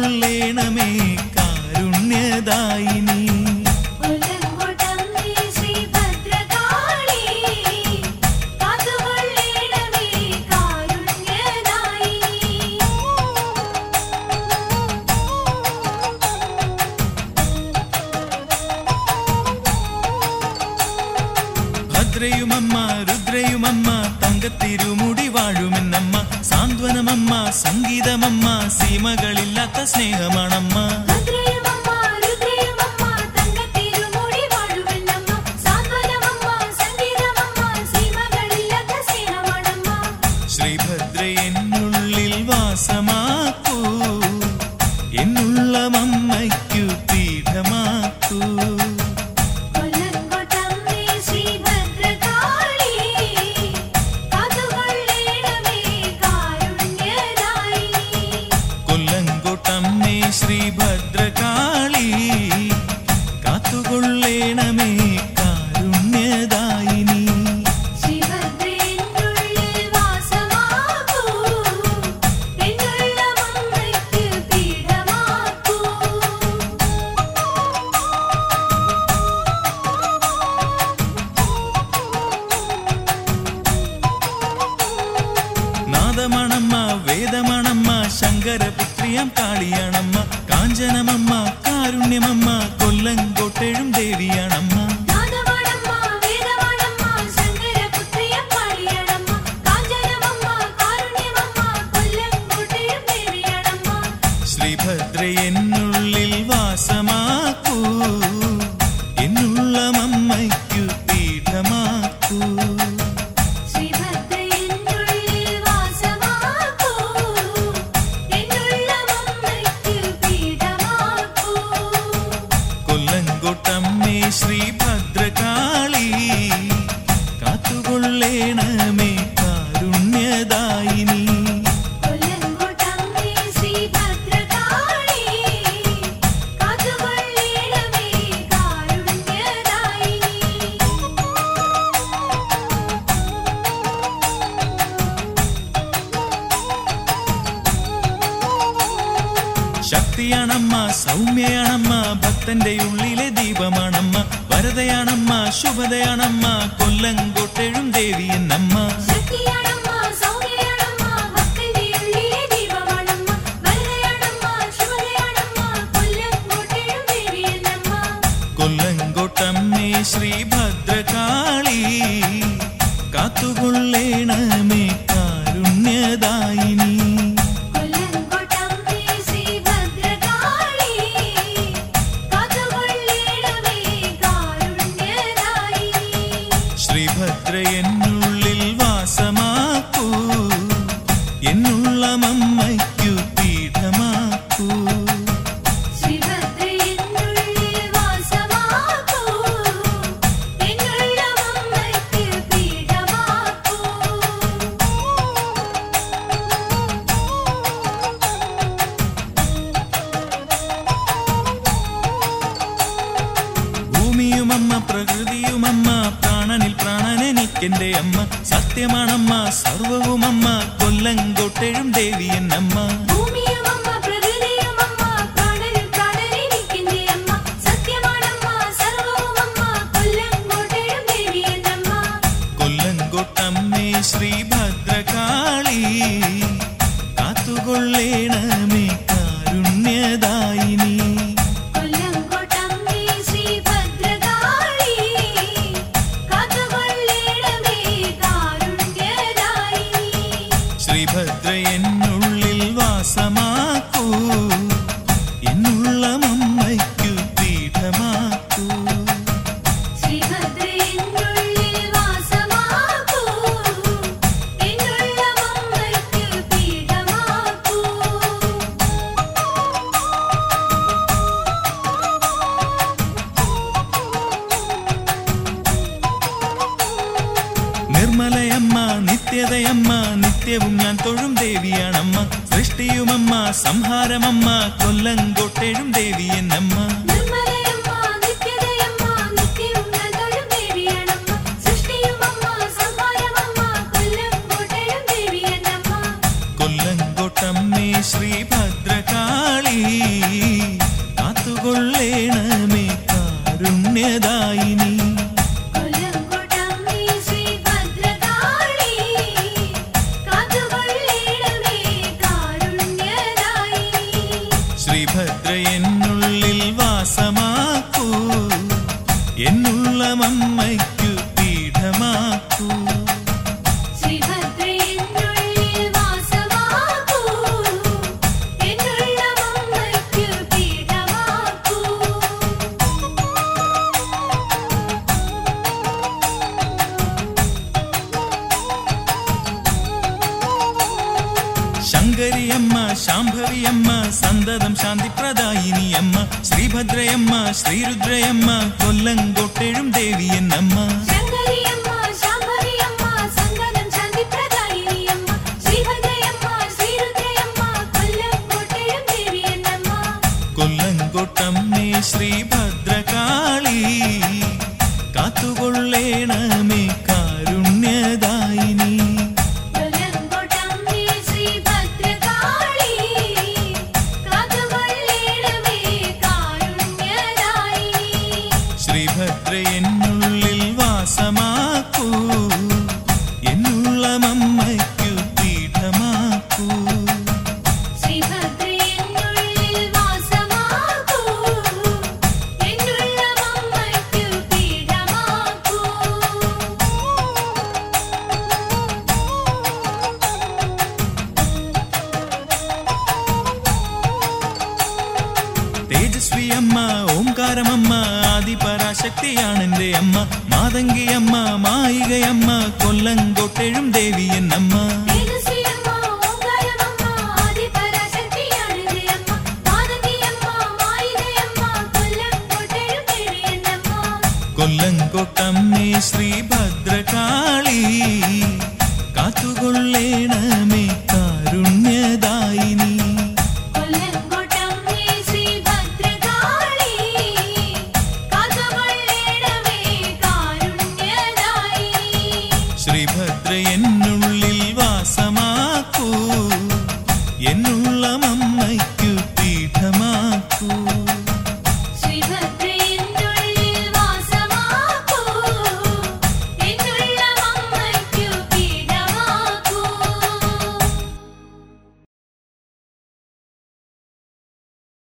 കാത്തുകൊള്ളേണമേ കാരുണ്യദായിനി കൊല്ലങ്കോട്ടമ്മേ ശ്രീ ഭദ്രകാളി കാത്തുകൊള്ളേണമേ കാരുണ്യദായിനി ഭദ്രയുമമ്മ രുദ്രയുമമ്മ തങ്കത്തിരുമുടി വാഴുമെന്നമ്മ സാന്ത്വനമമ്മ സംഗീതമമ്മ സീമകളില്ലാത്ത സ്നേഹമാണമ്മ ഭദ്രയുമമ്മ രുദ്രയുമമ്മ തങ്കത്തിരുമുടി വാഴുമെന്നമ്മ സാന്ത്വനമമ്മ സംഗീതമമ്മ സീമകളില്ലാത്ത സ്നേഹമാണമ്മ ശ്രീഭദ്ര എന്നുള്ളിൽ വാസമാക്കൂ എന്നുള്ള മമ്മയ്ക്കു പീഠമാക്കൂ കൊല്ലങ്കോട്ടമ്മേ ശ്രീ ഭദ്രകാളി കാത്തുകൊള്ളേണമേ കാരുണ്യദായിനി കൊല്ലങ്കോട്ടമ്മേ ശ്രീഭദ്രകാളി കാത്തുകൊള്ളേണമേ കാരുണ്യദായിനി ശ്രീഭദ്രേന്നുള്ളിൽ വാസമാക്കൂ എന്നുള്ള മമ്മയ്ക്ക് പീഠമാക്കൂ നാദമണമ്മ വേദമണമ്മ ശങ്കരപുത്രിയം കാളിയാണമ്മ കാഞ്ചനമമ്മ കാരുണ്യമമ്മ കൊല്ലങ്കോട്ടെഴും ദേവിയാണമ്മ നാദമണമ്മ വേദമണമ്മ ശങ്കരപുത്രിയം കാളിയണമ്മ കാഞ്ചനമമ്മ കാരുണ്യമമ്മ കൊല്ലംകോട്ടയും ദേവിയണമ്മ ശ്രീഭദ്ര എന്നുള്ളിൽ വാസമാക്കൂ എന്നുള്ള മമ്മയ്ക്കു പീഠമാക്കൂ ശ്രീഭദ്രേന്നുള്ളിൽ വാസമാക്കൂ എന്നുള്ള മമ്മയ്ക്ക് പീഠമാക്കൂ കൊല്ലങ്കോട്ടമ്മേ ശ്രീഭദ്രകാളി കാത്തുകൊള്ളേണമേ കാരുണ്യദായിനി കൊല്ലങ്കോട്ടമ്മേ ശ്രീ ഭദ്രകാളി കാത്തുകൊള്ളേണമേ കാരുണ്യദായിനി ശക്തിയാണമ്മ സൗമ്യയാണമ്മ ഭക്തന്റെ ഉള്ളിലെ ദീപമാണമ്മ വരതയാണമ്മ ശുഭതയാണമ്മ കൊല്ലങ്കോട്ടെഴും ദേവി എന്നമ്മ ശക്തിയാണമ്മ സൗമ്യയാണമ്മ ഭക്തന്റെ ഉള്ളിലെ ദീപമാണമ്മ വരദയാണമ്മ ശുഭദയാണമ്മ കൊല്ലങ്കോട്ടയും ദേവിയെന്നമ്മ കൊല്ലങ്കോട്ടമ്മേ ശ്രീഭദ്രകാളി കാത്തുകൊള്ളേണമേ കാരുണ്യദായിനി കൊല്ലങ്കോട്ടമ്മേ ശ്രീ ഭദ്രകാളി കാത്തുകൊള്ളേണമേ കാരുണ്യദായിനി ശ്രീഭദ്ര എന്നുള്ളിൽ വാസമാക്കൂ എന്നുള്ള മമ്മയ്ക്കു പീഠമാക്കൂ ശ്രീഭദ്രേന്നുള്ളിൽ വാസമാക്കൂ എന്നുള്ള മമ്മയ്ക്ക് പീഠമാക്കൂ ഭൂമിയുമമ്മ പ്രകൃതിയുമമ്മ പ്രാണനിൽ പ്രാണനെനിക്കെന്റെ അമ്മ സത്യമാണമ്മ സർവവുമമ്മ കൊല്ലങ്കോട്ടെഴും ദേവി എന്നമ്മ ഭൂമിയുമമ്മ പ്രകൃതിയുമമ്മ പ്രാണനിൽ പ്രാണനെനിക്കെന്റെ അമ്മ സത്യമാണമ്മ സർവവുമമ്മ കൊല്ലങ്കോട്ടയും ദേവിയെന്നമ്മ കൊല്ലങ്കോട്ടമ്മേ ശ്രീഭദ്രകാളി കാത്തുകൊള്ളേണമേ കാരുണ്യദായിനി കൊല്ലങ്കോട്ടമ്മേ ശ്രീ ഭദ്രകാളി കാത്തുകൊള്ളേണമേ കാരുണ്യദായിനി ശ്രീഭദ്ര എന്നുള്ളിൽ വാസമാക്കൂ എന്നുള്ള മമ്മയ്ക്കു പീഠമാക്കൂ ശ്രീഭദ്രേന്നുള്ളിൽ വാസമാക്കൂ എന്നുള്ള മമ്മയ്ക്ക് പീഠമാക്കൂ നിർമ്മലയമ്മ നിത്യതയമ്മ നിത്യവും ഞാൻ തൊഴും ദേവിയാണമ്മ സൃഷ്ടിയുമമ്മ സംഹാരമമ്മ കൊല്ലങ്കോട്ടെഴും ദേവി എന്നമ്മ നിർമ്മലയമ്മ നിത്യതയമ്മ നിത്യവും ഞാൻ തൊഴും ദേവിയാണമ്മ സൃഷ്ടിയുമമ്മ സംഹാരമമ്മ കൊല്ലങ്കോട്ടയും ദേവിയെന്നമ്മ കൊല്ലങ്കോട്ടമ്മേ ശ്രീഭദ്രകാളി ശ്രീഭദ്ര എന്നുള്ളിൽ വാസമാക്കൂ എന്നുള്ളമമ്മയ്ക്കു പീഠമാക്കൂ ശ്രീഭദ്രയെന്നുള്ളിൽ വാസമാക്കൂ എന്നുള്ള മമ്മയ്ക്കു പീഠമാക്കൂ ശങ്കരിയമ്മ ശാംഭവിയമ്മ സന്തതം ശാന്തിപ്രദായിനിയമ്മ ശ്രീഭദ്രയമ്മ ശ്രീരുദ്രയമ്മ കൊല്ലങ്കോട്ടെഴും ദേവിയെന്നമ്മ ശങ്കരിയമ്മ ശാംഭവിയമ്മ സംഗതം ശാന്തിപ്രദായിനിയമ്മ ശ്രീഭദ്രയമ്മ ശ്രീരുദ്രയമ്മ കൊല്ലം കോട്ടയം ദേവിയെന്നമ്മ കൊല്ലങ്കോട്ടമ്മേ ശ്രീഭദ്രകാളി കാത്തുകൊള്ളേണമേ കാരുണ്യദായിനി കൊല്ലംകോട്ടമ്മേ ശ്രീഭദ്രകാളി കാത്തുകൊള്ളേണമേ കാരുണ്യദായിനി ശ്രീഭദ്ര എന്നുള്ളിൽ വാസമാക്കൂ എന്നുള്ളമമ്മയ്ക്കു പീഠമാക്കൂ ശ്രീഭദ്രയെന്നുള്ളിൽ വാസമാക്കൂ എന്നുള്ള മമ്മയ്ക്കു പീഠമാക്കൂ തേജസ്വിയമ്മ ഓംകാരമമ്മ ആദിപരാശക്തിയാണെന്റെ അമ്മ മാതങ്കിയമ്മ മായികയമ്മ കൊല്ലങ്കോട്ടെഴും ദേവിയെന്നമ്മ തേജസ്വിയമ്മ ഓംകാരമമ്മ ആദിപരാശക്തിയാണ് ദേവമ്മ മാതങ്കിയമ്മ മായികയമ്മ കൊല്ലം കോട്ടയം ദേവിയെന്നമ്മ കൊല്ലങ്കോട്ടമ്മേ ശ്രീഭദ്രകാളി കാത്തുകൊള്ളേണമേ